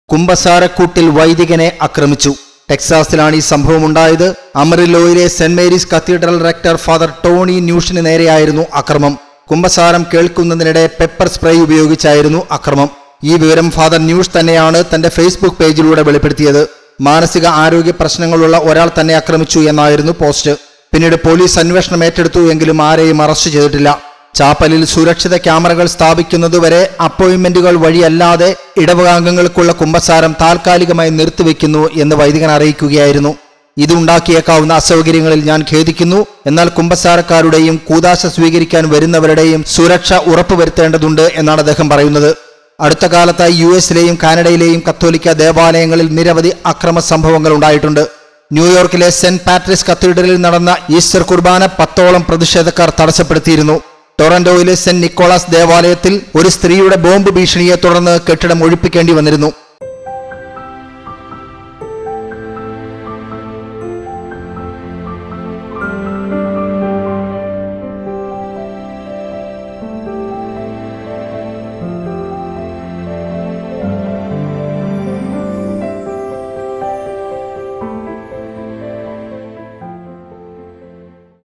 കുംഭസാരക്കൂട്ടിൽ വൈദികനെ ആക്രമിച്ചു ടെക്സാസിലാണ് ഈ സംഭവം ഉണ്ടായത് അമറിലോയിലെ saint Mary's cathedral rector father Tony ന്യൂഷിന് നേരെയായിരുന്നു അക്രമം കുംഭസാരം കേൾക്കുന്നതിനിടെ പെപ്പർ സ്പ്രേ ഉപയോഗിച്ചായിരുന്നു അക്രമം ഈ വിവരം ഫാദർ ന്യൂഷ് തന്നെയാണ് തന്റെ ഫേസ്ബുക്ക് പേജിലൂടെ വെളിപ്പെടുത്തിയത് മാനസിക ആരോഗ്യ പ്രശ്നങ്ങളുള്ള ഒരാൾ തന്നെ ആക്രമിച്ചു എന്നായിരുന്നു പോസ്റ്റ് പിന്നീട് പോലീസ് അന്വേഷണം ഏറ്റെടുത്തു എങ്കിലും ആരെയും അറസ്റ്റ് ചെയ്തിട്ടില്ല ചാപ്പലിൽ സുരക്ഷിത ക്യാമറകൾ സ്ഥാപിക്കുന്നതുവരെ അപ്പോയിന്റ്മെന്റുകൾ വഴിയല്ലാതെ ഇടവകാംഗങ്ങൾക്കുള്ള കുമ്പസാരം താൽക്കാലികമായി നിർത്തിവെക്കുന്നു എന്ന് വൈദികൻ അറിയിക്കുകയായിരുന്നു ഇതുണ്ടാക്കിയേക്കാവുന്ന അസൗകര്യങ്ങളിൽ ഞാൻ ഖേദിക്കുന്നു എന്നാൽ കുമ്പസാരക്കാരുടെയും കൂതാശ സ്വീകരിക്കാൻ വരുന്നവരുടെയും സുരക്ഷ ഉറപ്പുവരുത്തേണ്ടതുണ്ട് എന്നാണ് അദ്ദേഹം പറയുന്നത് അടുത്ത കാലത്തായി യു എസിലെയും കാനഡയിലെയും കത്തോലിക്ക ദേവാലയങ്ങളിൽ നിരവധി അക്രമ സംഭവങ്ങൾ ഉണ്ടായിട്ടുണ്ട് ന്യൂയോർക്കിലെ സെന്റ് പാട്രിസ് കത്തീഡ്രലിൽ നടന്ന ഈസ്റ്റർ കുർബാന പത്തോളം പ്രതിഷേധക്കാർ തടസ്സപ്പെടുത്തിയിരുന്നു ടൊറന്റോയിലെ സെന്റ് നിക്കോളാസ് ദേവാലയത്തിൽ ഒരു സ്ത്രീയുടെ ബോംബ് ഭീഷണിയെ തുടർന്ന് കെട്ടിടം ഒഴിപ്പിക്കേണ്ടി വന്നിരുന്നു